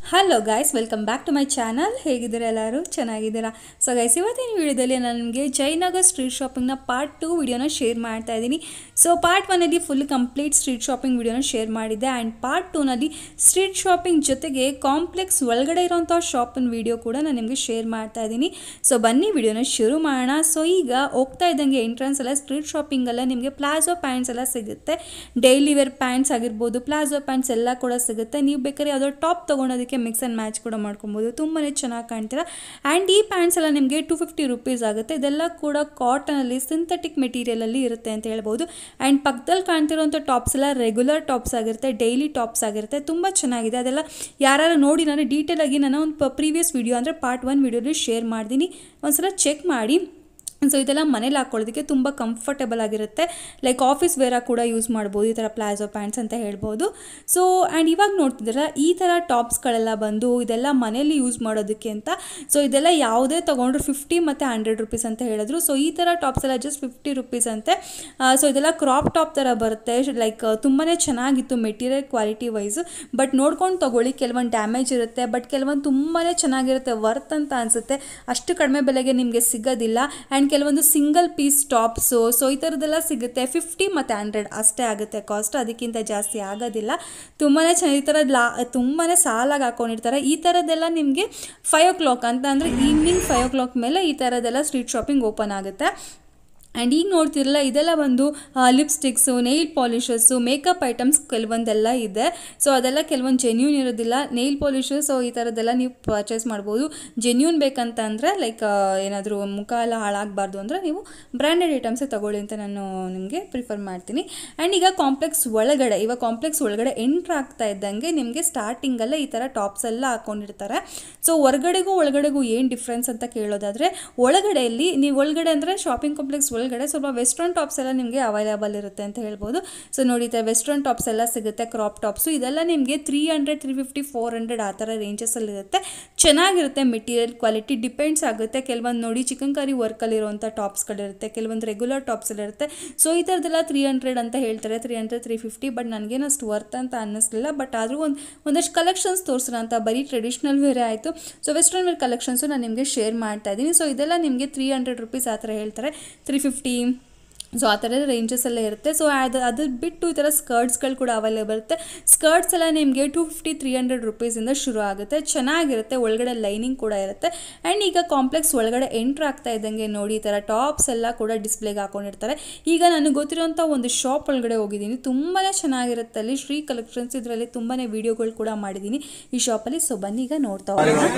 Hello guys welcome back to my channel ಹೇಗಿದ್ದೀರಾ ಎಲ್ಲರೂ ಚೆನ್ನಾಗಿದ್ದೀರಾ ಸೊ ಗೈಸ್ ಇವತ್ತಿನ ವಿಡಿಯೋದಲ್ಲಿ ನಾನು ನಿಮಗೆ ಜಯನಗರ್ ಸ್ಟ್ರೀಟ್ ಶಾಪಿಂಗ್ನ ಪಾರ್ಟ್ ಟು ವಿಡಿಯೋನ ಶೇರ್ ಮಾಡ್ತಾ ಇದ್ದೀನಿ ಸೊ ಪಾರ್ಟ್ ಒನ್ನಲ್ಲಿ ಫುಲ್ ಕಂಪ್ಲೀಟ್ ಸ್ಟ್ರೀಟ್ ಶಾಪಿಂಗ್ ವಿಡಿಯೋನ ಶೇರ್ ಮಾಡಿದ್ದೆ ಆ್ಯಂಡ್ ಪಾರ್ಟ್ ಟೂನಲ್ಲಿ ಸ್ಟ್ರೀಟ್ ಶಾಪಿಂಗ್ ಜೊತೆಗೆ ಕಾಂಪ್ಲೆಕ್ಸ್ ಒಳಗಡೆ ಇರೋಂಥ ಶಾಪಿನ ವಿಡಿಯೋ ಕೂಡ ನಾನು ನಿಮಗೆ ಶೇರ್ ಮಾಡ್ತಾ ಇದ್ದೀನಿ ಸೊ ಬನ್ನಿ ವಿಡಿಯೋನ ಶುರು ಮಾಡೋಣ ಸೊ ಈಗ ಹೋಗ್ತಾ ಇದ್ದಂಗೆ ಎಂಟ್ರೆನ್ಸ್ ಎಲ್ಲ ಸ್ಟ್ರೀಟ್ ಶಾಪಿಂಗಲ್ಲ ನಿಮಗೆ ಪ್ಲಾಜೋ ಪ್ಯಾಂಟ್ಸ್ ಎಲ್ಲ ಸಿಗುತ್ತೆ ಡೈಲಿ ವೇರ್ ಪ್ಯಾಂಟ್ಸ್ ಆಗಿರ್ಬೋದು ಪ್ಲಾಜೋ ಪ್ಯಾಂಟ್ಸ್ ಎಲ್ಲ ಕೂಡ ಸಿಗುತ್ತೆ ನೀವು ಬೇಕಾದ್ರೆ ಯಾವುದೋ ಟಾಪ್ ತೊಗೊಳೋದಕ್ಕೆ ಮಿಕ್ಸ್ ಆ್ಯಂಡ್ ಮ್ಯಾಚ್ ಕೂಡ ಮಾಡ್ಕೊಬೋದು ತುಂಬಾ ಚೆನ್ನಾಗಿ ಕಾಣ್ತೀರಾ ಆ್ಯಂಡ್ ಈ ಪ್ಯಾಂಟ್ಸ್ ಎಲ್ಲ ನಿಮಗೆ ಟು ಫಿಫ್ಟಿ ರುಪೀಸ್ ಆಗುತ್ತೆ ಇದೆಲ್ಲ ಕೂಡ ಕಾಟನಲ್ಲಿ ಸಿಂಥೆಟಿಕ್ ಮೆಟೀರಿಯಲಲ್ಲಿ ಇರುತ್ತೆ ಅಂತ ಹೇಳ್ಬೋದು ಆ್ಯಂಡ್ ಪಕ್ಕದಲ್ಲಿ ಕಾಣ್ತಿರೋಂಥ ಟಾಪ್ಸ್ ಎಲ್ಲ ರೆಗ್ಯುಲರ್ ಟಾಪ್ಸ್ ಆಗಿರುತ್ತೆ ಡೈಲಿ ಟಾಪ್ಸ್ ಆಗಿರುತ್ತೆ ತುಂಬ ಚೆನ್ನಾಗಿದೆ ಅದೆಲ್ಲ ಯಾರು ನೋಡಿ ನಾನು ಡೀಟೇಲ್ ಆಗಿ ನಾನು ಒಂದು ಪ್ರೀವಿಯಸ್ ವಿಡಿಯೋ ಅಂದರೆ ಪಾರ್ಟ್ ಒನ್ ವಿಡಿಯೋಲಿ ಶೇರ್ ಮಾಡ್ತೀನಿ ಒಂದ್ಸಲ ಚೆಕ್ ಮಾಡಿ ಸೊ ಇದೆಲ್ಲ ಮನೇಲಿ ಹಾಕ್ಕೊಳ್ಳೋದಕ್ಕೆ ತುಂಬ ಕಂಫರ್ಟೇಬಲ್ ಆಗಿರುತ್ತೆ ಲೈಕ್ ಆಫೀಸ್ ವೇರ ಕೂಡ ಯೂಸ್ ಮಾಡ್ಬೋದು ಈ ಥರ ಪ್ಲಾಜೋ ಪ್ಯಾಂಟ್ಸ್ ಅಂತ ಹೇಳ್ಬೋದು ಸೊ ಆ್ಯಂಡ್ ಇವಾಗ ನೋಡ್ತಿದ್ದೀರ ಈ ಥರ ಟಾಪ್ಸ್ಗಳೆಲ್ಲ ಬಂದು ಇದೆಲ್ಲ ಮನೇಲಿ ಯೂಸ್ ಮಾಡೋದಕ್ಕೆ ಅಂತ ಸೊ ಇದೆಲ್ಲ ಯಾವುದೇ ತೊಗೊಂಡ್ರು ಫಿಫ್ಟಿ ಮತ್ತು ಹಂಡ್ರೆಡ್ ರುಪೀಸ್ ಅಂತ ಹೇಳಿದ್ರು ಸೊ ಈ ಥರ ಟಾಪ್ಸ್ ಎಲ್ಲ ಜಸ್ಟ್ ಫಿಫ್ಟಿ ರುಪೀಸ್ ಅಂತೆ ಸೊ ಇದೆಲ್ಲ ಕ್ರಾಪ್ ಟಾಪ್ ಥರ ಬರುತ್ತೆ ಲೈಕ್ ತುಂಬಾ ಚೆನ್ನಾಗಿತ್ತು ಮೆಟೀರಿಯಲ್ ಕ್ವಾಲಿಟಿ ವೈಸು ಬಟ್ ನೋಡ್ಕೊಂಡು ತೊಗೊಳ್ಳಿ ಕೆಲವೊಂದು ಡ್ಯಾಮೇಜ್ ಇರುತ್ತೆ ಬಟ್ ಕೆಲವೊಂದು ತುಂಬಾ ಚೆನ್ನಾಗಿರುತ್ತೆ ವರ್ತ್ ಅಂತ ಅನಿಸುತ್ತೆ ಅಷ್ಟು ಕಡಿಮೆ ಬೆಲೆಗೆ ನಿಮಗೆ ಸಿಗೋದಿಲ್ಲ ಆ್ಯಂಡ್ ಕೆಲವೊಂದು ಸಿಂಗಲ್ ಪೀಸ್ ಟಾಪ್ಸು ಸೊ ಈ ಥರದ್ದೆಲ್ಲ ಸಿಗುತ್ತೆ ಫಿಫ್ಟಿ ಮತ್ತು ಹಂಡ್ರೆಡ್ ಅಷ್ಟೇ ಆಗುತ್ತೆ ಕಾಸ್ಟ್ ಅದಕ್ಕಿಂತ ಜಾಸ್ತಿ ಆಗೋದಿಲ್ಲ ತುಂಬಾ ಚೆನ್ನಾಗಿ ಈ ಥರದ್ದು ಲಾ ತುಂಬಾ ಸಾಲಾಗಿ ಹಾಕೊಂಡಿರ್ತಾರೆ ಈ ಥರದ್ದೆಲ್ಲ ನಿಮಗೆ ಫೈವ್ ಓ ಕ್ಲಾಕ್ ಅಂತ ಅಂದರೆ ಈವ್ನಿಂಗ್ ಫೈವ್ ಓ ಕ್ಲಾಕ್ ಮೇಲೆ ಈ ಥರದ್ದೆಲ್ಲ ಸ್ಟ್ರೀಟ್ ಶಾಪಿಂಗ್ ಓಪನ್ ಆಗುತ್ತೆ ಆ್ಯಂಡ್ ಈಗ ನೋಡ್ತಿರಲ್ಲ ಇದೆಲ್ಲ ಒಂದು lipsticks nail polishes makeup items ಕೆಲವೊಂದೆಲ್ಲ ಇದೆ ಸೊ ಅದೆಲ್ಲ ಕೆಲವೊಂದು ಜೆನ್ಯೂನ್ ಇರೋದಿಲ್ಲ ನೈಲ್ ಪಾಲಿಷಸ್ ಸೊ ಈ ಥರದ್ದೆಲ್ಲ ನೀವು ಪರ್ಚೇಸ್ ಮಾಡ್ಬೋದು ಜೆನ್ಯೂನ್ ಬೇಕಂತ ಅಂದರೆ ಲೈಕ್ ಏನಾದರೂ ಮುಖ ಎಲ್ಲ ಹಾಳಾಗಬಾರ್ದು ಅಂದರೆ ನೀವು ಬ್ರ್ಯಾಂಡೆಡ್ ಐಟಮ್ಸೇ ತಗೊಳ್ಳಿ ಅಂತ ನಾನು ನಿಮಗೆ ಪ್ರಿಫರ್ ಮಾಡ್ತೀನಿ ಆ್ಯಂಡ್ ಈಗ ಕಾಂಪ್ಲೆಕ್ಸ್ ಒಳಗಡೆ ಇವಾಗ ಕಾಂಪ್ಲೆಕ್ಸ್ ಒಳಗಡೆ ಎಂಟ್ರ್ ಆಗ್ತಾ ಇದ್ದಂಗೆ ನಿಮಗೆ ಸ್ಟಾರ್ಟಿಂಗಲ್ಲೇ ಈ ಥರ ಟಾಪ್ಸ್ ಎಲ್ಲ ಹಾಕ್ಕೊಂಡಿರ್ತಾರೆ ಸೊ ಹೊರಗಡೆಗೂ ಒಳಗಡೆಗೂ ಏನು ಡಿಫ್ರೆನ್ಸ್ ಅಂತ ಕೇಳೋದಾದರೆ ಒಳಗಡೆಯಲ್ಲಿ ನೀವು ಒಳಗಡೆ ಅಂದರೆ ಶಾಪಿಂಗ್ ಕಾಂಪ್ಲೆಕ್ಸ್ ಒಳಗಡೆ ಸ್ವಲ್ಪ ವೆಸ್ಟರ್ನ್ ಟಾಪ್ಸ್ ಎಲ್ಲ ನಿಮಗೆ ಅವೈಲೇಬಲ್ ಇರುತ್ತೆ ಅಂತ ಹೇಳ್ಬೋದು ಸೊ ನೋಡಿ ವೆಸ್ಟರ್ನ್ ಟಾಪ್ಸ್ ಎಲ್ಲ ಸಿಗುತ್ತೆ ಕ್ರಾಪ್ ಟಾಪ್ಸು ಇದೆಲ್ಲ ನಿಮಗೆ three hundred three fifty four hundred ಆ ಥರ ರೇಂಜಸಲ್ಲಿ ಇರುತ್ತೆ ಚೆನ್ನಾಗಿರುತ್ತೆ ಮೆಟೀರಿಯಲ್ ಕ್ವಾಲಿಟಿ ಡಿಪೆಂಡ್ಸ್ ಆಗುತ್ತೆ ಕೆಲವೊಂದು ನೋಡಿ ಚಿಕನ್ ಕರಿ ವರ್ಕಲ್ಲಿರುವಂಥ ಟಾಪ್ಸ್ಗಳಿರುತ್ತೆ ಕೆಲವೊಂದು ರೆಗ್ಯುಲರ್ ಟಾಪ್ಸಲ್ಲಿರುತ್ತೆ ಸೊ ಈ ಥರದ್ದೆಲ್ಲ ತ್ರೀ ಹಂಡ್ರೆಡ್ ಅಂತ ಹೇಳ್ತಾರೆ three hundred three fifty but ನನಗೇನು ಅಷ್ಟು ವರ್ತ್ ಅಂತ ಅನ್ನಿಸ್ಲಿಲ್ಲ ಬಟ್ ಆದರೂ ಒಂದು ಒಂದಷ್ಟು ಕಲೆಕ್ಷನ್ಸ್ ತೋರಿಸೋಣ ಅಂತ ಬರೀ ಟ್ರೆಡಿಷ್ನಲ್ ವೇರೇ ಆಯಿತು ಸೊ ವೆಸ್ಟರ್ನ್ ವೇರ್ ಕಲೆಕ್ಷನ್ಸು ನಾನು ನಿಮಗೆ ಶೇರ್ ಮಾಡ್ತಾ ಇದ್ದೀನಿ ಸೊ ಇದೆಲ್ಲ ನಿಮಗೆ ತ್ರೀ ಹಂಡ್ರೆಡ್ ರುಪೀಸ್ ಆ ಥರ ಹೇಳ್ತಾರೆ ತ್ರೀ ಫಿಫ್ಟಿ ಸೊ ಆ ಥರದ ರೇಂಜಸ್ ಎಲ್ಲ ಇರುತ್ತೆ ಸೊ ಅದು ಅದು ಬಿಟ್ಟು ಈ ಥರ ಸ್ಕರ್ಟ್ಸ್ಗಳು ಕೂಡ ಅವೈಲೇಬಲ್ ಇರುತ್ತೆ ಸ್ಕರ್ಟ್ಸ್ ಎಲ್ಲ ನಿಮಗೆ ಟು ಫಿಫ್ಟಿ ತ್ರೀ ಹಂಡ್ರೆಡ್ ರುಪೀಸಿಂದ ಶುರು ಆಗುತ್ತೆ ಚೆನ್ನಾಗಿರುತ್ತೆ ಒಳಗಡೆ ಲೈನಿಂಗ್ ಕೂಡ ಇರುತ್ತೆ ಆ್ಯಂಡ್ ಈಗ ಕಾಂಪ್ಲೆಕ್ಸ್ ಒಳಗಡೆ ಎಂಟ್ರ್ ಆಗ್ತಾ ಇದ್ದಂಗೆ ನೋಡಿ ಈ ಥರ ಟಾಪ್ಸ್ ಎಲ್ಲ ಕೂಡ ಡಿಸ್ಪ್ಲೇಗೆ ಹಾಕೊಂಡಿರ್ತಾರೆ ಈಗ ನನಗೆ ಗೊತ್ತಿರೋಂಥ ಒಂದು ಶಾಪ್ ಒಳಗಡೆ ಹೋಗಿದ್ದೀನಿ ತುಂಬಾ ಚೆನ್ನಾಗಿರುತ್ತೆ ಅಲ್ಲಿ ಶ್ರೀ ಕಲೆಕ್ಷನ್ಸ್ ಇದರಲ್ಲಿ ತುಂಬಾ ವೀಡಿಯೋಗಳು ಕೂಡ ಮಾಡಿದ್ದೀನಿ ಈ ಶಾಪಲ್ಲಿ ಸೊ ಬನ್ನಿ ಈಗ ನೋಡ್ತಾ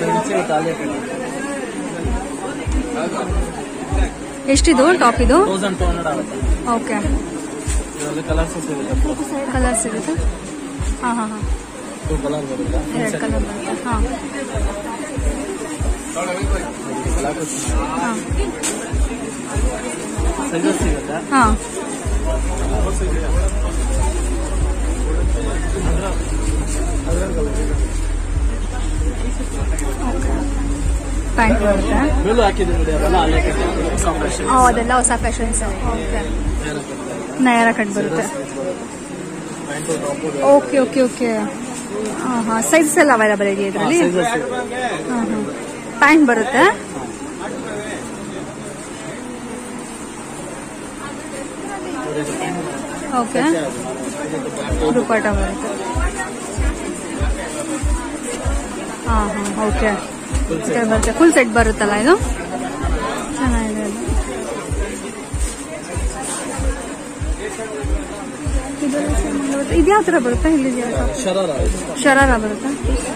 ಹೋಗೋಣ ಎಷ್ಟಿದು ಟಾಪ್ ಇದು ತೌಸಂಡ್ ಟೂ ಹಂಡ್ರೆಡ್ ಆಗುತ್ತೆ ಓಕೆ ಇದರಲ್ಲಿ ಕಲರ್ಸ್ ಸಿಗುತ್ತೆ ಕಲರ್ ಸಿಗುತ್ತೆ ಹಾಂ ಹಾಂ ಹಾಂ ಟೂ ಕಲರ್ ಬರುತ್ತೆ ಎರಡು ಕಲರ್ ಬರುತ್ತೆ ಹಾಂ ಹಾಂ ಸೈಜಸ್ ಸಿಗುತ್ತೆ ಹಾಂ ಪ್ಯಾಂಟ್ ಬರುತ್ತೆ ಮೇಲೂ ಹಾಕಿದ್ದೀನಿ ನೋಡಿ ಅವೆಲ್ಲ ಅಲ್ಲೇ ಕಾಂಬಿನೇಷನ್ ಓ ಅದೆಲ್ಲ ಹೊಸ ಫ್ಯಾಷನ್ಸ್ ಓಕೆ ನಯರ ಕಟ್ ಬರುತ್ತೆ pant top okay okay okay ಹಾಂ ಹಾಂ ಸೈಜಸ್ ಎಲ್ಲ ಅವೈಲಬಲ್ ಇದೆಯಾ ಇದರಲ್ಲಿ ಸೈಜಸ್ ಹಾಂ ಹಾಂ ಪ್ಯಾಂಟ್ ಬರುತ್ತೆ ಓಕೆ ದುಪ್ಪಟ್ಟ ಬರುತ್ತೆ ಹಾಂ ಹಾಂ ಓಕೆ ಬರುತ್ತೆ ಫುಲ್ ಸೆಟ್ ಬರುತ್ತಲ್ಲ ಇದು ಚೆನ್ನಾಗಿದೆ ಅದು ಇದೆಲ್ಲ ಚೆನ್ನಾಗಿ ಬರುತ್ತೆ. ಇದು ಯಾವ ಥರ ಬರುತ್ತೆ ಇಲ್ಲಿ ಶರಾರ ಶರಾರ ಬರುತ್ತೆ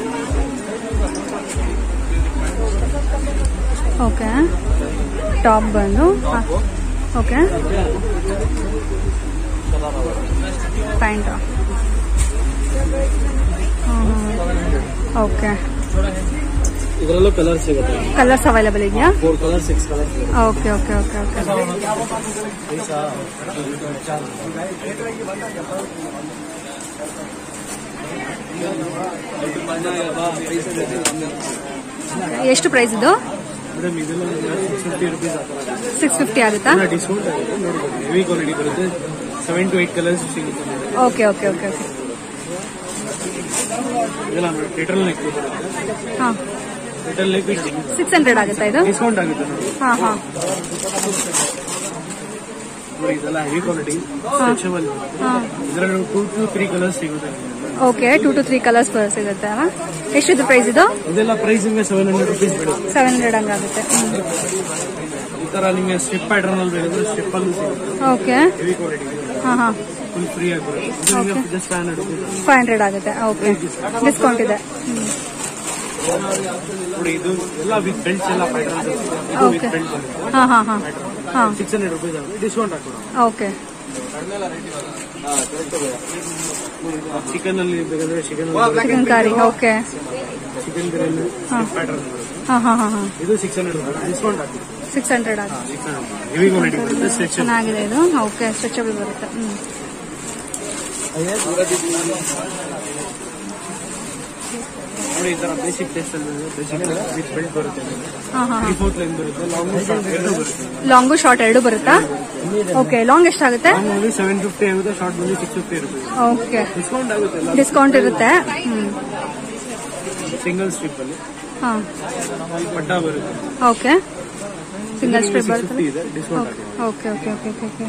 ಓಕೆ ಟಾಪ್ ಬಂದು ಓಕೆ ಪ್ಯಾಂಟ್ ಓಕೆ ಇದರಲ್ಲೂ ಕಲರ್ ಸಿಗುತ್ತೆ ಕಲರ್ಸ್ ಅವೈಲೇಬಲ್ ಇದೆಯಾ ಫೋರ್ ಕಲರ್ ಸಿಕ್ಸ್ ಕಲರ್ ಸಿಗುತ್ತೆ ಓಕೆ ಓಕೆ ಓಕೆ ಓಕೆ ಎಷ್ಟು ಪ್ರೈಸ್ ಇದು ಮೇಡಮ್ ಇದೆಲ್ಲ ಸಿಕ್ಸ್ ಫಿಫ್ಟಿ ರುಪೀಸ್ ಆ ಥರ ಸಿಕ್ಸ್ ಫಿಫ್ಟಿ ಆಗುತ್ತಾ ಡಿಸ್ಕೌಂಟ್ ಆಗುತ್ತೆ ನೋಡ್ಬೋದು ಹೆವಿ ಕ್ವಾಲಿಟಿ ಬರುತ್ತೆ ಸೆವೆನ್ ಟು ಏಟ್ ಕಲರ್ಸ್ ಸಿಗುತ್ತೆ ನೋಡಿ ಓಕೆ ಓಕೆ ಓಕೆ ಓಕೆ ಇದೆಲ್ಲ ನೋಡಿ ಟೆಟ್ರಲ್ ನೆಕ್ ಬರುತ್ತೆ ಹಾಂ ಟೆಟ್ರಲ್ ನೆಕ್ ಸಿಕ್ಸ್ ಹಂಡ್ರೆಡ್ ಆಗುತ್ತಾ ಇದು ಡಿಸ್ಕೌಂಟ್ ಆಗುತ್ತೆ ನೋಡಿ ಹಾಂ ಹಾಂ ನೋಡಿ ಇದೆಲ್ಲ ಹೆವಿ ಕ್ವಾಲಿಟಿ ಸ್ಟ್ರೆಚಬಲ್ ಹಾಂ ಇದರಲ್ಲಿ ಟೂ ಟು ತ್ರೀ ಕಲರ್ಸ್ ಸಿಗುತ್ತೆ ನಿಮ್ಗೆ. Okay two to three colours ಸಿಗುತ್ತೆ ಅಲ್ಲ ಎಷ್ಟಿದು ಪ್ರೈಸ್ ಇದು ಇದೆಲ್ಲ ಪ್ರೈಸ್ ನಿಮಗೆ ಸೆವೆನ್ ಹಂಡ್ರೆಡ್ ರುಪೀಸ್ ಬೀಳುತ್ತೆ ಸೆವೆನ್ ಹಂಡ್ರೆಡ್ ಹಂಗಾಗುತ್ತೆ ಈ ತರ ನಿಮಗೆ ಸ್ಟೆಪ್ ಪ್ಯಾಟರ್ನ್ ಅಲ್ಲಿ ಬೇಕಾದ್ರೆ ಸ್ಟೆಪ್ ಅಲ್ಲೂ ಸಿಗುತ್ತೆ ಓಕೆ ಹೆವಿ ಕ್ವಾಲಿಟಿ ಹಾಂ ಹಾಂ ಫುಲ್ ಫ್ರೀ ಆಗಿ ಬರುತ್ತೆ ಇದು ನಿಮಗೆ just five hundred rupees five hundred ಆಗುತ್ತೆ ಓಕೆ ಡಿಸ್ಕೌಂಟ್ ಇದೆ ನೋಡಿ ಇದು ಎಲ್ಲ ವಿತ್ ಬೆಲ್ಟ್ಸ್ ಎಲ್ಲ ಪ್ಯಾಟರ್ನ್ ಇದು Okay. ವಿತ್ ಬೆಲ್ಟ್ ಬರುತ್ತೆ ಹಾಂ ಹಾಂ ಹಾಂ ಹಾಂ ಸಿಕ್ಸ್ ಹಂಡ್ರೆಡ್ ರುಪೀಸ್ ಆಗುತ್ತೆ ಡಿಸ್ಕೌಂಟ್ ಹಾಕೋಣ ಓಕೆ ಚಿಕನ್ ಅಲ್ಲಿ ಬೇಕಾದ್ರೆ chikan chikankari okay chicken biryani pattern ಹಾಂ ಹಾಂ ಹಾಂ ಹಾಂ ಇದು ಸಿಕ್ಸ್ ಹಂಡ್ರೆಡ್ ರುಪೀಸ್ ಡಿಸ್ಕೌಂಟ್ ಹಾಕಿ ಸಿಕ್ಸ್ ಹಂಡ್ರೆಡ್ ಆಗುತ್ತೆ ಸಿಕ್ಸ್ ಹಂಡ್ರೆಡ್ ಹೆವಿ ಕ್ವಾಲಿಟಿ ಬರುತ್ತೆ ಸ್ಟ್ರೆಚ್ ಚೆನ್ನಾಗಿದೆ ಇದು ಓಕೆ ಸ್ಟ್ರೆಚಬಲ್ ಬರುತ್ತೆ ಹ್ಞೂ ನೋಡಿ ಈ ತರ ಬೇಸಿಕ್ ಟೆಸ್ಟ್ ಅಲ್ಲಿ ಬೇಸಿಕ್ ವಿತ್ ಬೆಲ್ಟ್ ಬರುತ್ತೆ ಹಾಂ ಹಾಂ ತ್ರೀ ಫೋರ್ತ್ ಲೈನ್ ಬರುತ್ತೆ ಲಾಂಗ್ ಶಾರ್ಟ್ ಎರಡು ಬರುತ್ತೆ ಲಾಂಗು ಶಾರ್ಟ್ ಎರಡು ಬರುತ್ತಾ ಓಕೆ ಲಾಂಗ್ ಎಷ್ಟಾಗುತ್ತೆ ಲಾಂಗ್ ಬಂದು ಸೆವೆನ್ ಫಿಫ್ಟಿ ಆಗುತ್ತೆ ಶಾರ್ಟ್ ಬಂದು ಸಿಕ್ಸ್ ಫಿಫ್ಟಿ ಇರುತ್ತೆ ಓಕೆ ಡಿಸ್ಕೌಂಟ್ ಆಗುತ್ತೆ ಎಲ್ಲ ಡಿಸ್ಕೌಂಟ್ ಇರುತ್ತೆ ಹ್ಞೂ ಸಿಂಗಲ್ ಸ್ಟ್ರಿಪ್ ಅಲ್ಲಿ ಹಾಂ ಪಟ್ಟ ಬರುತ್ತೆ okay single strip six fifty ಬರುತ್ತೆ ಇದೆ ಡಿಸ್ಕೌಂಟ್ ಆಗಿದೆ okay okay okay okay okay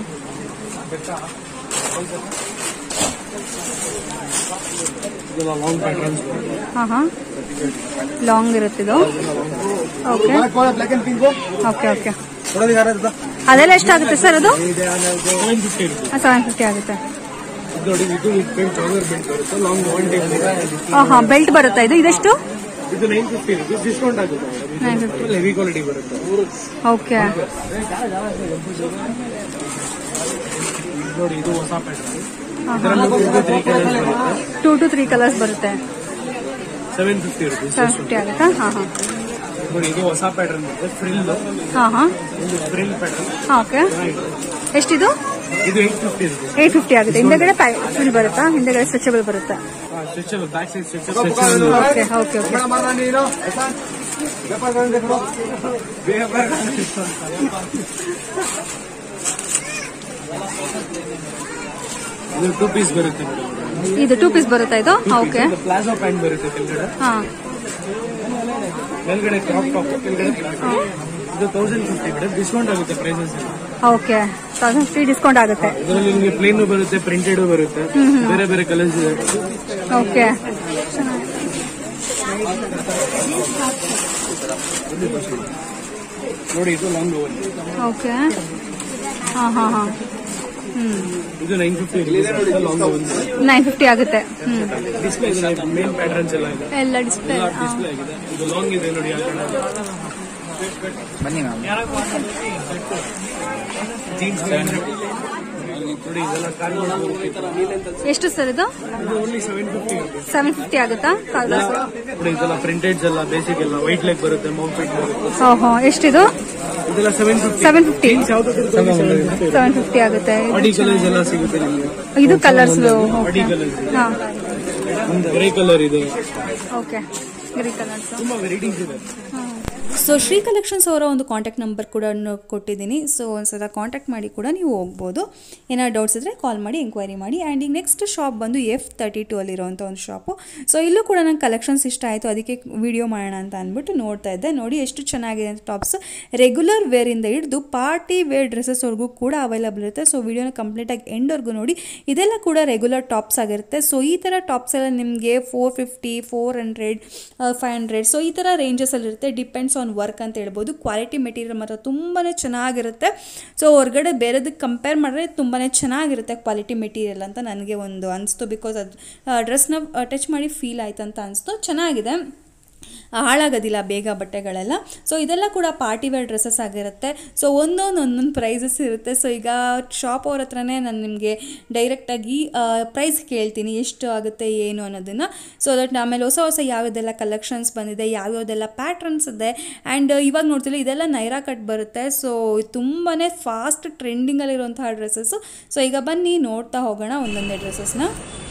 ಇದೆಲ್ಲ ಲಾಂಗ್ ಪ್ಯಾಟರ್ನ್ಸ್ ಬರುತ್ತೆ ಹಾಂ ಹಾಂ ಲಾಂಗ್ ಇರುತ್ತಿದು ಓಕೆ ಓಕೆ ಓಕೆ ಅದೆಲ್ಲ ಎಷ್ಟಾಗುತ್ತೆ ಸರ್ ಅದು seven fifty rupees seven fifty ಆಗುತ್ತೆ ಇದು ನೋಡಿ ಇದು ವಿತ್ ಬೆಲ್ಟ್ ಜಾಗರ್ ಬೆಲ್ಟ್ ಬರುತ್ತೆ ಲಾಂಗ್ ಒನ್ ಟೇಬಲ್ ಹಾಂ ಹಾಂ ಬೆಲ್ಟ್ ಬರುತ್ತಾ ಇದು ಇದೆಷ್ಟು ಇದು ನೈನ್ ಫಿಫ್ಟಿ ರುಪೀಸ್ ಡಿಸ್ಕೌಂಟ್ ಆಗುತ್ತೆ ನೈನ್ ಫಿಫ್ಟಿ ಹೆವಿ ಕ್ವಾಲಿಟಿ ಬರುತ್ತೆ ಓಕೆ ನೋಡಿ ಇದು ಹೊಸ ಪ್ಯಾಟರ್ನ್ ಹಾಂ ಹಾಂ ಇದರಲ್ಲಿ ತ್ರೀ ಕಲರ್ಸ್ ಬರುತ್ತೆ ಟೂ ಟು ತ್ರೀ ಕಲರ್ಸ್ ಬರುತ್ತೆ seven fifty rupees seven fifty ಆಗುತ್ತಾ ಹಾಂ ಹಾಂ ನೋಡಿ ಇದು ಹೊಸ ಪ್ಯಾಟರ್ನ್ ಬರುತ್ತೆ ಫ್ರಿಲ್ ಹಾಂ ಹಾಂ ಒಂದು ಫ್ರಿಲ್ ಪ್ಯಾಟರ್ನ್ ಹಾಂ ಓಕೆ ಎಷ್ಟಿದು ಇದು eight fifty rupees eight fifty ಆಗುತ್ತೆ ಹಿಂದೆಗಡೆ ಫುಲ್ ಬರುತ್ತಾ ಹಿಂದೆಗಡೆ ಸ್ಟ್ರೆಚಬಲ್ ಬರುತ್ತೆ stretchable back side stretchable okay okay okay ಇದು ಟೂ ಪೀಸ್ ಬರುತ್ತೆ ಮೇಡಮ್ ಇದು ಟೂ ಪೀಸ್ ಬರುತ್ತಾ ಇದು ಓಕೆ ಪ್ಲಾಜೋ ಪ್ಯಾಂಟ್ ಬರುತ್ತೆ ಕೆಳಗಡೆ ಹಾಂ ಮೇಲ್ಗಡೆ ಕ್ರಾಪ್ ಟಾಪ್ ಕೆಳಗಡೆ ಇದು ತೌಸಂಡ್ ಫಿಫ್ಟಿ ಮೇಡಮ್ ಡಿಸ್ಕೌಂಟ್ ಆಗುತ್ತೆ prices okay thousand fifty discount ಆಗುತ್ತೆ ಇದರಲ್ಲಿ ನಿಮಗೆ ಪ್ಲೇನ್ ಬರುತ್ತೆ ಪ್ರಿಂಟೆಡ್ ಬರುತ್ತೆ ಬೇರೆ ಬೇರೆ ಕಲರ್ಸ್ ಇದೆ ಓಕೆ ನೋಡಿ ಇದು ಲಾಂಗ್ ಓವರ್ ಓಕೆ ಹಾಂ ಹಾಂ ಹಾಂ ಹ್ಞೂ ಇದು nine fifty long over nine fifty ಆಗುತ್ತೆ ಹ್ಞೂ ಡಿಸ್ಪ್ಲೇ ಇದೆ ಮೇನ್ ಪ್ಯಾಟರ್ನ್ಸ್ ಎಲ್ಲ ಇದೆ ಎಲ್ಲ ಡಿಸ್ಪ್ಲೇ ಎಲ್ಲ ಡಿಸ್ಪ್ಲೇ ಆಗಿದೆ ಇದು ಲಾಂಗ್ ಇದೆ ನೋಡಿ ಆ ಕಡೆ ಜೀನ್ಸ್ ನೋಡಿ ಇದೆಲ್ಲ ಕಾರ್ಡ್ ಎಷ್ಟು ಸರ್ ಇದು ಇದು only seven fifty seven fifty ಆಗುತ್ತಾ ಕಾಲ್ದಾಸ್ ನೋಡಿ ಇದೆಲ್ಲ ಪ್ರಿಂಟೆಡ್ಸ್ ಎಲ್ಲ ಬೇಸಿಕ್ ಎಲ್ಲ ವೈಟ್ ಲೆಗ್ ಬರುತ್ತೆ ಮೌಂಟ್ ಫಿಟ್ ಬರುತ್ತೆ ಓಹೋ ಎಷ್ಟಿದು ಇದೆಲ್ಲ ಸೆವೆನ್ ಫಿಫ್ಟಿ ಸೆವೆನ್ ಫಿಫ್ಟಿ ಯಾವ್ದು ಸೆವೆನ್ ಫಿಫ್ಟಿ ಆಗುತ್ತೆ ಬಾಡಿ ಕಲರ್ಸ್ ಎಲ್ಲ ಸಿಗುತ್ತೆ ನಿಮಗೆ ಇದು ಕಲರ್ಸ್ ಬಾಡಿ ಕಲರ್ಸ್ ಹಾಂ ಒಂದು ಗ್ರೇ ಕಲರ್ ಇದೆ ಓಕೆ ಗ್ರೀನ್ ಕಲರ್ಸ್ ತುಂಬಾ ವೆರೈಟೀಸ್ ಇದೆ ಸೊ ಶ್ರೀ ಕಲೆಕ್ಷನ್ಸ್ ಅವರ ಒಂದು ಕಾಂಟ್ಯಾಕ್ಟ್ ನಂಬರ್ ಕೂಡ ಕೊಟ್ಟಿದ್ದೀನಿ ಸೊ ಒಂದ್ಸಲ ಕಾಂಟ್ಯಾಕ್ಟ್ ಮಾಡಿ ಕೂಡ ನೀವು ಹೋಗ್ಬೋದು ಏನಾದ್ರು ಡೌಟ್ಸ್ ಇದ್ದರೆ ಕಾಲ್ ಮಾಡಿ ಎಂಕ್ವೈರಿ ಮಾಡಿ ಆ್ಯಂಡ್ ಈಗ ನೆಕ್ಸ್ಟ್ ಶಾಪ್ ಬಂದು ಎಫ್ ತರ್ಟಿ ಟು ಅಲ್ಲಿರೋಂಥ ಒಂದು ಶಾಪು ಸೊ ಇಲ್ಲೂ ಕೂಡ ನಂಗೆ ಕಲೆಕ್ಷನ್ಸ್ ಇಷ್ಟ ಆಯಿತು ಅದಕ್ಕೆ ವಿಡಿಯೋ ಮಾಡೋಣ ಅಂತ ಅಂದ್ಬಿಟ್ಟು ನೋಡ್ತಾ ಇದ್ದೆ ನೋಡಿ ಎಷ್ಟು ಚೆನ್ನಾಗಿದೆ ಅಂತ ಟಾಪ್ಸ್ ರೆಗ್ಯುಲರ್ ವೇರಿಂದ ಹಿಡಿದು ಪಾರ್ಟಿ ವೇರ್ ಡ್ರೆಸ್ಸಸ್ವರೆಗೂ ಕೂಡ ಅವೈಲಬಲ್ ಇರುತ್ತೆ ಸೊ ವಿಡಿಯೋನ ಕಂಪ್ಲೀಟಾಗಿ ಎಂಡ್ವರೆಗೂ ನೋಡಿ ಇದೆಲ್ಲ ಕೂಡ ರೆಗ್ಯುಲರ್ ಟಾಪ್ಸ್ ಆಗಿರುತ್ತೆ ಸೊ ಈ ಥರ ಟಾಪ್ಸ್ ಎಲ್ಲ ನಿಮಗೆ four fifty four hundred five hundred so ಈ ಥರ ರೇಂಜಸಲ್ಲಿ ಇರುತ್ತೆ ಡಿಪೆಂಡ್ಸ್ ಆನ್ ವರ್ಕ್ ಅಂತ ಹೇಳ್ಬೋದು ಕ್ವಾಲಿಟಿ ಮೆಟೀರಿಯಲ್ ಮಾತ್ರ ತುಂಬಾ ಚೆನ್ನಾಗಿರುತ್ತೆ ಸೊ ಹೊರಗಡೆ ಬೇರೆದಕ್ಕೆ ಕಂಪೇರ್ ಮಾಡಿದ್ರೆ ತುಂಬಾ ಚೆನ್ನಾಗಿರುತ್ತೆ ಕ್ವಾಲಿಟಿ ಮೆಟೀರಿಯಲ್ ಅಂತ ನನಗೆ ಒಂದು ಅನಿಸ್ತು ಬಿಕಾಸ್ ಅದು ಡ್ರೆಸ್ನ ಟಚ್ ಮಾಡಿ ಫೀಲ್ ಆಯ್ತು ಅಂತ ಅನಿಸ್ತು ಚೆನ್ನಾಗಿದೆ ಹಾಳಾಗೋದಿಲ್ಲ ಬೇಗ ಬಟ್ಟೆಗಳೆಲ್ಲ ಸೊ ಇದೆಲ್ಲ ಕೂಡ ಪಾರ್ಟಿ ವೇರ್ ಡ್ರೆಸ್ಸಸ್ ಆಗಿರುತ್ತೆ ಸೊ ಒಂದೊಂದು ಒಂದೊಂದು ಪ್ರೈಸಸ್ ಇರುತ್ತೆ ಸೊ ಈಗ ಶಾಪ್ ಅವ್ರ ಹತ್ರನೇ ನಾನು ನಿಮಗೆ ಡೈರೆಕ್ಟಾಗಿ ಪ್ರೈಸ್ ಕೇಳ್ತೀನಿ ಎಷ್ಟು ಆಗುತ್ತೆ ಏನು ಅನ್ನೋದನ್ನು ಸೊ ದಟ್ ಆಮೇಲೆ ಹೊಸ ಹೊಸ ಯಾವುದೆಲ್ಲ ಕಲೆಕ್ಷನ್ಸ್ ಬಂದಿದೆ ಯಾವ್ಯಾವುದೆಲ್ಲ ಪ್ಯಾಟ್ರನ್ಸ್ ಇದೆ ಆ್ಯಂಡ್ ಇವಾಗ ನೋಡ್ತಿಲ್ಲ ಇದೆಲ್ಲ ನೈರಾ ಕಟ್ ಬರುತ್ತೆ ಸೊ ತುಂಬಾ ಫಾಸ್ಟ್ ಟ್ರೆಂಡಿಂಗಲ್ಲಿರುವಂತಹ ಡ್ರೆಸ್ಸಸ್ಸು ಸೊ ಈಗ ಬನ್ನಿ ನೋಡ್ತಾ ಹೋಗೋಣ ಒಂದೊಂದೇ ಡ್ರೆಸ್ಸಸ್ನ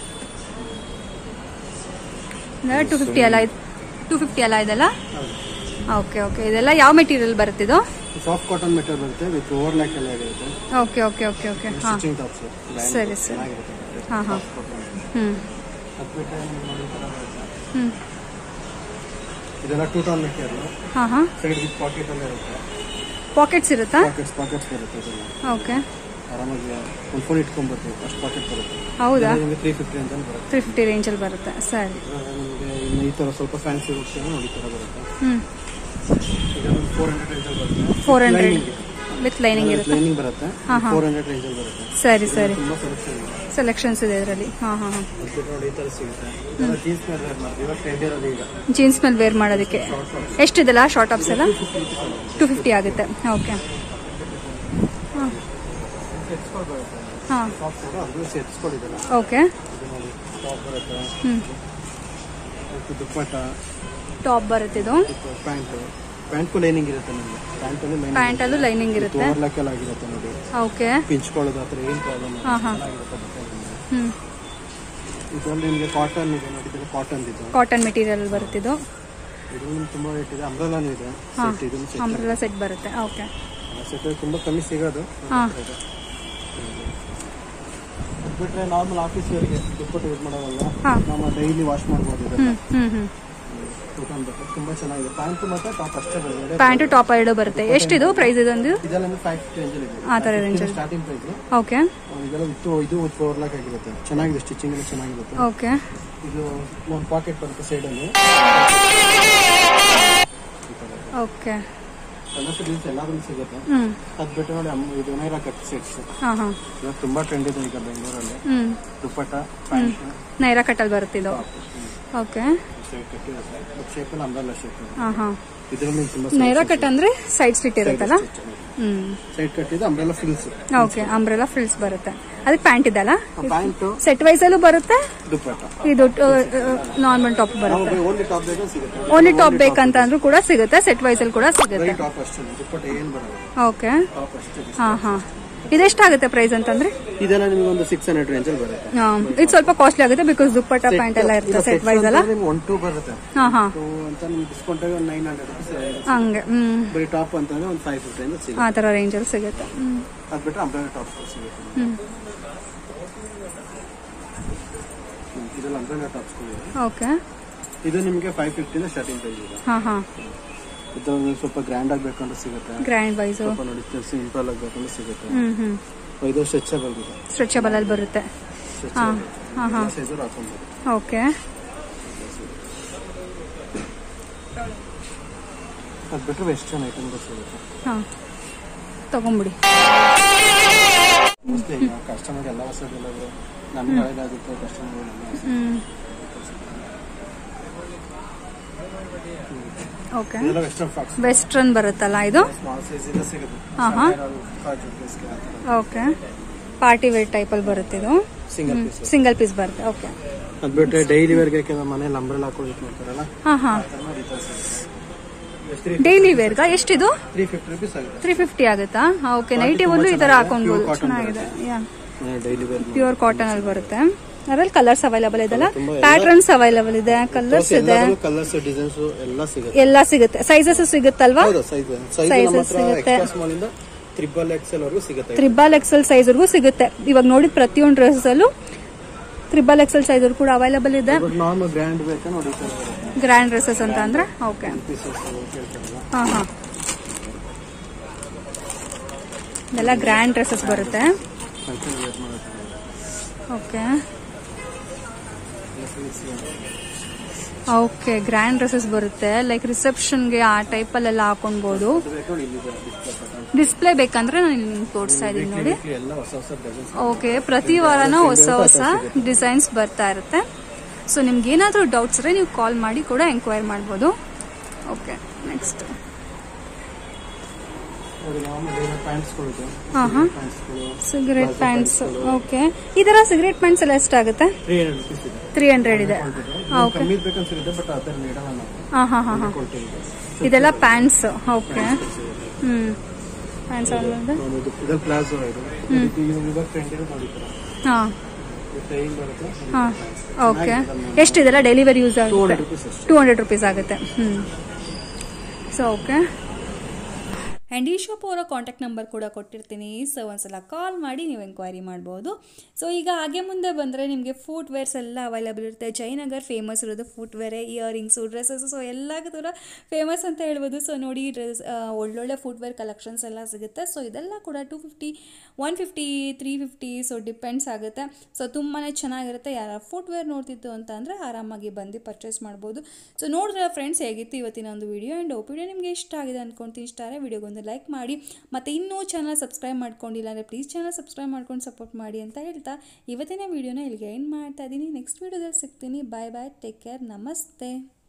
ಟು ಫಿಫ್ಟಿ ಅಲ್ಲ ಟು ಫಿಫ್ಟಿ ಅಲ್ಲ ಇದೆಲ್ಲ ಓಕೆ ಓಕೆ ಇದೆಲ್ಲ ಯಾವ ಮೆಟೀರಿಯಲ್ ಬರುತ್ತಿದ್ದು ಸಾಫ್ಟ್ ಕಾಟನ್ ಮೆಟೀರಿಯಲ್ ಬರುತ್ತೆ ವಿತ್ ಓವರ್ ಲ್ಯಾಕ್ ಎಲ್ಲ ಇರುತ್ತೆ ಓಕೆ ಓಕೆ ಓಕೆ ಓಕೆ ಹಾಂ ಸ್ಟಿಚಿಂಗ್ ಟಾಪ್ಸ್ ಸರಿ ಸರಿ ಹಾಂ ಹಾಂ ಹ್ಞೂ ಅದು ಬಿಟ್ಟರೆ ನೋಡಿ ಹ್ಞೂ ಇದೆಲ್ಲ ಟೂ ಟೌನ್ ಮೆಟೀರಿಯಲ್ ಹಾಂ ಹಾಂ ಸೈಡ್ ವಿತ್ ಪಾಕೆಟ್ ಎಲ್ಲ ಇರುತ್ತೆ ಪಾಕೆಟ್ಸ್ ಇರುತ್ತಾ ಪಾಕೆಟ್ಸ್ ಪಾಕೆಟ್ಸ್ ಬರುತ್ತೆ ಇದೆಲ್ಲ ಓಕೆ ಆರಾಮಾಗಿ ಒಂದು ಫೋನ್ ಇಟ್ಕೊಂಡ್ಬರ್ತೀವಿ ಅಷ್ಟು ಪಾಕೆಟ್ ಬರುತ್ತೆ ಹೌದಾ ನಿಮಗೆ ತ್ರೀ ಫಿಫ್ಟಿ ಅಂತ ಬರುತ್ತೆ ತ್ರೀ ಫಿಫ್ಟಿ ರೇಂಜಲ್ಲಿ ಬರುತ್ತೆ ಸರಿ ಇವಾಗ ನಿಮಗೆ ಇನ್ನು ಈ ಥರ ಸ್ವಲ್ಪ ಫ್ಯಾನ್ಸಿ ಹೋಗ್ತೀವಿ ನೋಡಿ ಈ ಥರ ಬರುತ್ತೆ ಹ್ಞೂ ಇದೊಂದು ಫೋರ್ ಹಂಡ್ರೆಡ್ ರೇಂಜಲ್ಲಿ ಬರುತ್ತೆ ಫೋರ್ ಹಂಡ್ರೆಡ್ ವಿತ್ ಲೈನಿಂಗ್ ಇರುತ್ತೆ ಲೈನಿಂಗ್ ಬರುತ್ತೆ ಹಾ, ಹಾ. ಫೋರ್ ಹಂಡ್ರೆಡ್ ರೇಂಜಲ್ಲಿ ಬರುತ್ತೆ ಸರಿ ಸರಿ ತುಂಬ ಸೆಲೆಕ್ಷನ್ ಇದೆ ಸೆಲೆಕ್ಷನ್ಸ್ ಇದೆ ಇದರಲ್ಲಿ ಹಾಂ ಹಾಂ ಹಾಂ ಅದು ನೋಡಿ ಈ ಥರ ಸಿಗುತ್ತೆ ಇದೆಲ್ಲ ಜೀನ್ಸ್ ಮೇಲೆ wear ಮಾಡೋದು ಇವಾಗ ಟ್ರೆಂಡ್ ಇರೋದು ಈಗ ಜೀನ್ಸ್ ಮೇಲೆ ವೇರ್ ಮಾಡೋದಕ್ಕೆ ಎಷ್ಟಿದೆಲ್ಲ ಶಾರ್ಟ್ ಟಾಪ್ಸ್ ಎಲ್ಲ ಟು ಫಿಫ್ಟಿ ಆಗುತ್ತೆ ಓಕೆ ಹಾಂ ಸೆಟ್ಸ್ಗಳು ಬರುತ್ತೆ ಹಾಂ ಟಾಪ್ಸ್ ಇದೆ ಅದು ಸೆಟ್ಸ್ಗಳಿದೆಲ್ಲ ಓಕೆ ಇದು ನೋಡಿ ಟಾಪ್ ಬರುತ್ತೆ ಹ್ಞೂ ಮತ್ತು ದುಪ್ಪಟ್ಟ ಟಾಪ್ ಬರುತ್ತಿದು ಪ್ಯಾಂಟ್ ಪ್ಯಾಂಟ್ಗೂ ಲೈನಿಂಗ್ ಇರುತ್ತೆ ನಿಮಗೆ ಪ್ಯಾಂಟಲ್ಲಿ ಲೈನಿಂಗ್ ಪ್ಯಾಂಟಲ್ಲೂ ಲೈನಿಂಗ್ ಇರುತ್ತೆ ಓವರ್ಲಾಕ್ ಎಲ್ಲ ಆಗಿರುತ್ತೆ ನೋಡಿ ಓಕೆ ಪಿಂಚ್ಕೊಳ್ಳೋದು ಆ ಥರ ಏನು ಪ್ರಾಬ್ಲಮ್ ಹಾಂ ಹಾಂ ಚೆನ್ನಾಗಿರುತ್ತೆ ಬಟ್ಟೆ ನಿಮಗೆ. ಹ್ಞೂ ಇದರಲ್ಲಿ ನಿಮಗೆ ಕಾಟನ್ ಇದೆ ನೋಡಿ ಇದೆಲ್ಲ ಕಾಟನ್ ಇದೆ ಕಾಟನ್ ಮೆಟೀರಿಯಲ್ ಬರುತ್ತಿದ್ದು ಇದು ತುಂಬ ರೇಟ್ ಇದೆ ಅಂಬ್ರೆಲಾನು ಇದೆ ಸೆಟ್ ಇದನ್ನು ಸೆಟ್ ಅಂಬ್ರೆಲ್ಲ ಸೆಟ್ ಬರುತ್ತೆ ಓಕೆ ಸೆಟ್ ತುಂಬ ಕಮ್ಮಿ ಸಿಗೋದು ಹಾಂ ಅದು ಬಿಟ್ಟರೆ ನಾರ್ಮಲ್ ಆಫೀಸ್ ವೇರ್ಗೆ ದುಪ್ಪಟ್ಟು ಯೂಸ್ ಮಾಡೋದಲ್ಲ ಹಾಂ ನಮ್ಮ ಡೈಲಿ ವಾಶ್ ಮಾಡ್ಬೋದು ಇದೆಲ್ಲ ಹ್ಞೂ ಹ್ಞೂ ಹ್ಞೂ ಕಾಟನ್ ಬಟ್ಟೆ ತುಂಬ ಚೆನ್ನಾಗಿದೆ ಪ್ಯಾಂಟ್ ಮತ್ತು ಟಾಪ್ ಅಷ್ಟೇ ಬರುತ್ತೆ ಪ್ಯಾಂಟು ಟಾಪ್ ಎರಡು ಬರುತ್ತೆ ಎಷ್ಟಿದು ಪ್ರೈಸ್ ಇದೊಂದು ಇದೆಲ್ಲ ನಿಮಗೆ ಫೈವ್ ಫಿಫ್ಟಿ ರೇಂಜಲ್ಲಿ ಇದೆ ಆ ಥರ ರೇಂಜಲ್ಲಿ ಸ್ಟಾರ್ಟಿಂಗ್ ಪ್ರೈಸ್ ಓಕೆ ಇದೆಲ್ಲ ವಿತ್ ಇದು ವಿತ್ ಓವರ್ಲಾಕ್ ಆಗಿರುತ್ತೆ ಚೆನ್ನಾಗಿದೆ ಸ್ಟಿಚಿಂಗ್ ಎಲ್ಲ ಚೆನ್ನಾಗಿರುತ್ತೆ ಓಕೆ ಇದು ಒಂದು ಪಾಕೆಟ್ ಬರುತ್ತೆ ಸೈಡಲ್ಲಿ ಓಕೆ ಎಲ್ಲಷ್ಟು ಡೀಲ್ಸ್ ಎಲ್ಲದನ್ನು ಸಿಗುತ್ತೆ ಹ್ಞೂ ಅದು ಬಿಟ್ಟು ನೋಡಿ ಅಮ್ಮ ಇದು ನೈರಾ ಕಟ್ ಸೆಟ್ಸ್ ಹಾಂ ಹಾಂ ಇವಾಗ ತುಂಬ ಟ್ರೆಂಡ್ ಇದೆ ಈಗ ಬೆಂಗಳೂರಲ್ಲಿ ಹ್ಞೂ ದುಪ್ಪಟ್ಟ ಪ್ಯಾಂಟ್ ನೈರಾ ಕಟ್ಟಲ್ಲಿ ಬರುತ್ತಿದ್ದು ಓಕೆ ಶೇಪ್ ಕಟ್ಟಿರುತ್ತೆ ಬಟ್ ಶೇಪಲ್ಲಿ ಅಂಬ್ರೆಲ್ಲ ಶೇಪ್ ಹಾಂ ಹಾಂ ಇದರಲ್ಲಿ ತುಂಬ ನೈರಾ ಕಟ್ ಅಂದರೆ ಸೈಡ್ ಸ್ಲಿಟ್ ಇರುತ್ತಲ್ಲ ಹ್ಞೂ ಸೈಡ್ ಕಟ್ಟಿದ್ದು umbrella frills okay umbrella frills ಬರುತ್ತೆ ಅದಕ್ಕೆ ಪ್ಯಾಂಟ್ ಇದೆಲ್ಲ ಪ್ಯಾಂಟು ಸೆಟ್ ವೈಸಲ್ಲೂ ಬರುತ್ತೆ ದುಪ್ಪಟ್ಟ ಇದು ನಾರ್ಮಲ್ ಟಾಪ್ ಬರುತ್ತೆ ನಾವು ಓನ್ಲಿ ಟಾಪ್ ಬೇಕಾದ್ರೆ ಸಿಗುತ್ತೆ ಓನ್ಲಿ ಟಾಪ್ ಬೇಕಂತ ಅಂದ್ರೂ ಕೂಡ ಸಿಗುತ್ತೆ ಸೆಟ್ ವೈಸಲ್ಲಿ ಕೂಡ ಸಿಗುತ್ತೆ ಬರೀ ಟಾಪ್ ಅಷ್ಟೇ ದುಪ್ಪಟ್ಟ ಏನು ಬರಲ್ಲ ಓಕೆ ಟಾಪ್ ಅಷ್ಟೇ ಹಾಂ ಹಾಂ ಇದೆಷ್ಟಾಗುತ್ತೆ ಪ್ರೈಸ್ ಅಂತಂದ್ರೆ ಇದೆಲ್ಲ ನಿಮಗೆ ಒಂದು ಸಿಕ್ಸ್ ಹಂಡ್ರೆಡ್ ರೇಂಜಲ್ಲಿ ಬರುತ್ತೆ ಹಾಂ ಇದು ಸ್ವಲ್ಪ ಕಾಸ್ಟ್ಲಿ ಆಗುತ್ತೆ ಬಿಕಾಸ್ ದುಪ್ಪಟ್ಟ ಪ್ಯಾಂಟ್ ಎಲ್ಲ ಇರುತ್ತೆ ಸೆಟ್ ವೈಸ್ ಅಲ್ಲ ನಿಮ್ಗೆ ಒನ್ ಟೂ ಬರುತ್ತೆ ಹಾಂ ಹಾಂ ಟೂ ಅಂತ ನಿಮ್ಗೆ ಡಿಸ್ಕೌಂಟ್ ಆಗಿ ಒಂದು ನೈನ್ ಹಂಡ್ರೆಡ್ ರುಪೀಸ್ ಹಂಗೆ ಹ್ಞೂ ಬರೀ ಟಾಪ್ ಅಂತಂದ್ರೆ ಒಂದು ಫೈವ್ ಫಿಫ್ಟಿ ಅಂತ ಸಿಗುತ್ತೆ ಆ ಥರ ರೇಂಜಲ್ಲಿ ಸಿಗುತ್ತೆ ಹ್ಞೂ ಅದು ಬಿಟ್ಟರೆ ಅಂಬ್ರೆಲ್ಲ ಟಾಪ್ ಸಿಗುತ್ತೆ ಹ್ಞೂ ಹ್ಮ್. ಇದೆಲ್ಲ ಅಂಬ್ರೆಲ್ಲ ಟಾಪ್ಸ್ಗಳಿದೆ ಓಕೆ ಇದು ನಿಮಗೆ ಫೈವ್ ಫಿಫ್ಟಿನ ಸ್ಟಾರ್ಟಿಂಗ್ ಪ್ರೈಸ್ ಇದೆ ಹಾಂ ಹಾಂ ಇದು ಸ್ವಲ್ಪ ಗ್ರ್ಯಾಂಡ್ ಆಗಬೇಕಂದ್ರೆ ಸಿಗುತ್ತೆ ಗ್ರ್ಯಾಂಡ್ ವೈಸು ಸ್ವಲ್ಪ ನೋಡಿ ಸಿಂಪಲ್ ಆಗಬೇಕಂದ್ರೆ ಸಿಗುತ್ತೆ ಹ್ಞೂ ಹ್ಞೂ ಇದು ಸ್ಟ್ರೆಚಬಲ್ ಇದೆ ಸ್ಟ್ರೆಚಬಲ್ ಅಲ್ಲಿ ಬರುತ್ತೆ ಹಾಂ ಹಾಂ ಹಾಂ ಸೈಜ್ ಹಾಕೊಬೋದು ಓಕೆ ಅದು ಬಿಟ್ಟರೆ ವೆಸ್ಟರ್ನ್ ಐಟಮ್ಗಳು ಸಿಗುತ್ತೆ ಹಾಂ ತಗೊಂಬಿಡಿ ಮೋಸ್ಟ್ಲಿ ಈಗ ಕಸ್ಟಮರ್ ಎಲ್ಲ ಹೊಸದೆಲ್ಲ ನಮ್ಗೆ ಹಳೇದಾಗುತ್ತೆ ಕಸ್ಟಮರ್ಗಳೆಲ್ಲ ಹ್ಞೂ ಓಕೆ ಇದೆಲ್ಲ ವೆಸ್ಟರ್ನ್ ಫ್ರಾಕ್ಸ್ ವೆಸ್ಟ್ರನ್ ಬರುತ್ತಲ್ಲ ಇದು ಸ್ಮಾಲ್ ಸೈಜ್ ಎಲ್ಲ ಸಿಗುತ್ತೆ ಹಾಂ ಹಾಂ ಫೈವ್ ರುಪೀಸ್ಗೆ ಆ ಥರ ಓಕೆ ಪಾರ್ಟಿ ವೇರ್ ಟೈಪಲ್ಲಿ ಬರುತ್ತೆ ಇದು ಸಿಂಗಲ್ ಪೀಸ್ ಸಿಂಗಲ್ ಪೀಸ್ ಬರುತ್ತೆ ಓಕೆ ಅದು ಬಿಟ್ಟರೆ ಡೈಲಿ ವೇರ್ಗೆ ಕೆಲವು ಮನೇಲಿ ಅಂಬ್ರೆಲ್ಲ ಹಾಕೊಂಡು ಯೂಸ್ ಮಾಡ್ತಾರಲ್ಲ ಹಾಂ ಹಾಂ ಆ ಥರ ಈ ಥರ ಸಿಗುತ್ತೆ ಡೈಲಿ ವೇರ್ಗಾ ಎಷ್ಟಿದು ತ್ರೀ ಫಿಫ್ಟಿ ರುಪೀಸ್ ಆಗುತ್ತೆ ತ್ರೀ ಫಿಫ್ಟಿ ಆಗುತ್ತಾ ಓಕೆ ನೈಟಿ ಒಂದು ಈ ಥರ ಹಾಕೊಳ್ಬೋದು ಚೆನ್ನಾಗಿದೆ yeah daily wear pure cotton ಅಲ್ಲಿ ಬರುತ್ತೆ ಅದ್ರಲ್ಲಿ ಕಲರ್ಸ್ ಅವೈಲಬಲ್ ಇದೆಲ್ಲ ಪ್ಯಾಟ್ರನ್ಸ್ ಅವೈಲಬಲ್ ಇದೆ ಕಲರ್ಸ್ ಇದೆ ಕಲರ್ಸ್ ಡಿಸೈನ್ಸ್ ಎಲ್ಲ ಸಿಗುತ್ತೆ ಎಲ್ಲ ಸಿಗುತ್ತೆ ಸೈಜಸ್ ಸಿಗುತ್ತಲ್ವಾ ಹೌದಾ ಸೈಜ್ ಸೈಜ್ ನಮ್ಮ ಹತ್ರ ಎಕ್ಸ್ಟ್ರಾ ಸ್ಮಾಲ್ ಇಂದ ತ್ರಿಬಲ್ ಎಕ್ಸೆಲ್ ವರೆಗೂ ಸಿಗುತ್ತೆ ತ್ರಿಬಲ್ ಎಕ್ಸೆಲ್ ಸೈಜ್ವರೆಗೂ ಸಿಗುತ್ತೆ ಇವಾಗ ನೋಡಿದ ಪ್ರತಿಯೊಂದು ಡ್ರೆಸ್ ಅಲ್ಲೂ ತ್ರಿಬಲ್ ಎಕ್ಸೆಲ್ ಸೈಜ್ ಕೂಡ ಅವೈಲಬಲ್ ಇದೆ ನಾರ್ಮಲ್ ಗ್ರ್ಯಾಂಡ್ ಬೇಕಾ ನೋಡಿ ಈ ಥರ ಬರುತ್ತೆ ಗ್ರ್ಯಾಂಡ್ ಡ್ರೆಸ್ಸಸ್ ಅಂತ ಅಂದ್ರೆ ಓಕೆ ಪೀಸಸ್ ಕೇಳ್ತಾರಲ್ಲ ಹಾಂ ಹಾಂ ಇದೆಲ್ಲ ಗ್ರ್ಯಾಂಡ್ ಡ್ರೆಸ್ಸಸ್ ಬರುತ್ತೆ ಫಂಕ್ಷನ್ ವೇರ್ ಮಾಡೋದು ಓಕೆ ಓಕೆ ಗ್ರ್ಯಾಂಡ್ ಡ್ರೆಸ್ಸಸ್ ಬರುತ್ತೆ ಲೈಕ್ ರಿಸೆಪ್ಷನ್ಗೆ ಆ ಟೈಪಲ್ಲೆಲ್ಲ ಹಾಕೊಳ್ಬೋದು ಬೇಕು ಇಲ್ಲಿದೆ ಡಿಸ್ಪ್ಲೇ ಪಟ ಡಿಸ್ಪ್ಲೇ ಬೇಕಂದ್ರೆ ನಾನು ನಿಮ್ಗೆ ತೋರಿಸ್ತಾ ಇದ್ದೀನಿ ನೋಡಿ ಎಲ್ಲ ಹೊಸ ಹೊಸ ಡಿಸೈನ್ಸ್ ಓಕೆ ಪ್ರತಿ ವಾರನೂ ಹೊಸ ಹೊಸ ಡಿಸೈನ್ಸ್ ಬರ್ತಾ ಇರುತ್ತೆ ಸೊ ನಿಮ್ಗೆ ಏನಾದರೂ ಡೌಟ್ಸ್ ಇದ್ರೆ ನೀವು ಕಾಲ್ ಮಾಡಿ ಕೂಡ ಎಂಕ್ವೈರ್ ಮಾಡ್ಬೋದು ಓಕೆ ನೆಕ್ಸ್ಟ್ ನೋಡಿ ನಾರ್ಮಲ್ ಪ್ಯಾಂಟ್ಸ್ಗಳು ಇದೆ ಹಾಂ ಹಾಂ ಪ್ಯಾಂಟ್ಸ್ಗಳು ಸಿಗರೇಟ್ ಪ್ಯಾಂಟ್ಸ್ ಓಕೆ ಈ ಥರ ಸಿಗರೇಟ್ ಪ್ಯಾಂಟ್ಸ್ ಎಲ್ಲ ಎಷ್ಟಾಗುತ್ತೆ ತ್ರೀ ಹಂಡ್ರೆಡ್ ರುಪೀಸ್ ಇದೆ ತ್ರೀ ಹಂಡ್ರೆಡ್ ಇದೆ ನಿಮ್ಗೆ ಕಮ್ಮಿ ಬೇಕಂತ ಸಿಗುತ್ತೆ ಬಟ್ ಅದರ ನೀಡಲ್ಲ ನಾವು ಹಾಂ ಹಾಂ ಹಾಂ ಹಾಂ ಕೊಡ್ತೀವಿ ಇದೆಲ್ಲ ಪ್ಯಾಂಟ್ಸ್ ಓಕೆ ಹ್ಞೂ ಪ್ಯಾಂಟ್ಸ್ ಅಲ್ಲ ನಾನು ಇದು ಇದ್ರಲ್ಲಿ ಪ್ಲಾಜೋ ಇದು ಇದು ಇವಾಗ ಟ್ರೆಂಡ್ ಇರೋದು ನೋಡಿ ಹಾಂ ಟೈಮ್ ಬರುತ್ತೆ ಹಾಂ ಓಕೆ ಎಷ್ಟಿದೆಲ್ಲ ಡೆಲಿವರಿ ಯೂಸ್ ಟೂ ಆಗುತ್ತೆ ಹಂಡ್ರೆಡ್ ರುಪೀಸ್ ಅಷ್ಟೇ ಟೂ ಹಂಡ್ರೆಡ್ ರುಪೀಸ್ ಆಗುತ್ತೆ ಹ್ಞೂ ಸೊ ಓಕೆ ಆ್ಯಂಡ್ ಈ ಶಾಪ್ ಅವರ ಕಾಂಟ್ಯಾಕ್ಟ್ ನಂಬರ್ ಕೂಡ ಕೊಟ್ಟಿರ್ತೀನಿ ಸೊ ಒಂದ್ಸಲ ಕಾಲ್ ಮಾಡಿ ನೀವು ಎಂಕ್ವೈರಿ ಮಾಡ್ಬೋದು ಸೊ ಈಗ ಹಾಗೆ ಮುಂದೆ ಬಂದರೆ ನಿಮಗೆ ಫುಟ್ ವೇರ್ಸ್ ಎಲ್ಲ ಅವೈಲೇಬಲ್ ಇರುತ್ತೆ ಜಯನಗರ್ ಫೇಮಸ್ ಇರೋದು ಫುಟ್ ವೇರೇ ಇಯರಿಂಗ್ಸು ಡ್ರೆಸ್ಸಸ್ ಸೊ ಎಲ್ಲ ಥರ ಫೇಮಸ್ ಅಂತ ಹೇಳ್ಬೋದು ಸೊ ನೋಡಿ ಡ್ರೆಸ್ ಒಳ್ಳೊಳ್ಳೆ ಫುಟ್ವೇರ್ ಕಲೆಕ್ಷನ್ಸ್ ಎಲ್ಲ ಸಿಗುತ್ತೆ ಸೊ ಇದೆಲ್ಲ ಕೂಡ two fifty one fifty three fifty so depends ಆಗುತ್ತೆ ಸೊ ತುಂಬಾ ಚೆನ್ನಾಗಿರುತ್ತೆ ಯಾರು ಫುಟ್ವೇರ್ ನೋಡ್ತಿತ್ತು ಅಂತ ಅಂದರೆ ಆರಾಮಾಗಿ ಬಂದು ಪರ್ಚೇಸ್ ಮಾಡ್ಬೋದು ಸೊ ನೋಡಿದ್ರೆ ಫ್ರೆಂಡ್ಸ್ ಹೇಗಿತ್ತು ಇವತ್ತಿನ ಒಂದು ವಿಡಿಯೋ ಆ್ಯಂಡ್ ಓಪ್ ವಿಡಿಯೋ ನಿಮಗೆ ಇಷ್ಟ ಆಗಿದೆ ಅಂದ್ಕೊಳ್ತೀನಿ ಇಷ್ಟ ಆದರೆ ವಿಡಿಯೋಗೊಂದು ಲೈಕ್ ಮಾಡಿ ಮತ್ತು ಇನ್ನೂ ಚಾನಲ್ ಸಬ್ಸ್ಕ್ರೈಬ್ ಮಾಡ್ಕೊಂಡಿಲ್ಲ ಅಂದರೆ ಪ್ಲೀಸ್ ಚಾನಲ್ ಸಬ್ಸ್ಕ್ರೈಬ್ ಮಾಡ್ಕೊಂಡು ಸಪೋರ್ಟ್ ಮಾಡಿ ಅಂತ ಹೇಳ್ತಾ ಇವತ್ತಿನ ವಿಡಿಯೋನ ಇಲ್ಲಿಗೆ ಎಂಡ್ ಮಾಡ್ತಾ ಇದ್ದೀನಿ ನೆಕ್ಸ್ಟ್ ವಿಡಿಯೋದಲ್ಲಿ ಸಿಗ್ತೀನಿ ಬಾಯ್ ಬಾಯ್ ಟೇಕ್ ಕೇರ್ ನಮಸ್ತೆ